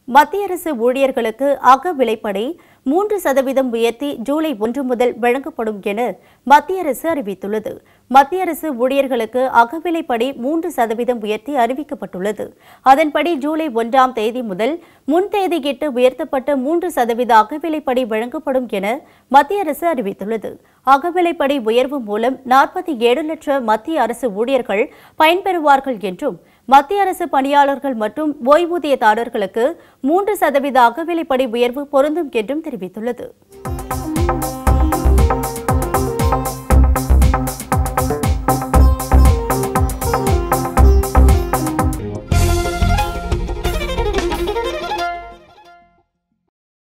மத்திய அரசு ஊழியர்களுக்கு அக விலைப்படி மூன்று சதவீதம் உயர்த்தி ஜூலை ஒன்று முதல் வழங்கப்படும் என மத்திய அரசு அறிவித்துள்ளது மத்திய அரசு ஊழியர்களுக்கு அகவிலைப்படி மூன்று சதவீதம் உயர்த்தி அறிவிக்கப்பட்டுள்ளது அதன்படி ஜூலை ஒன்றாம் தேதி முதல் முன் தேதியிட்டு உயர்த்தப்பட்ட மூன்று சதவீத அகவிலைப்படி வழங்கப்படும் என மத்திய அரசு அறிவித்துள்ளது அகவிலைப்படி உயர்வு மூலம் நாற்பத்தி ஏழு லட்சம் மத்திய அரசு ஊழியர்கள் பயன்பெறுவார்கள் என்றும் மத்திய அரசு பணியாளர்கள் மற்றும் ஓய்வூதியதாரர்களுக்கு மூன்று சதவீத அகவிலைப்படி உயர்வு பொருந்தும் என்றும் தெரிவித்துள்ளது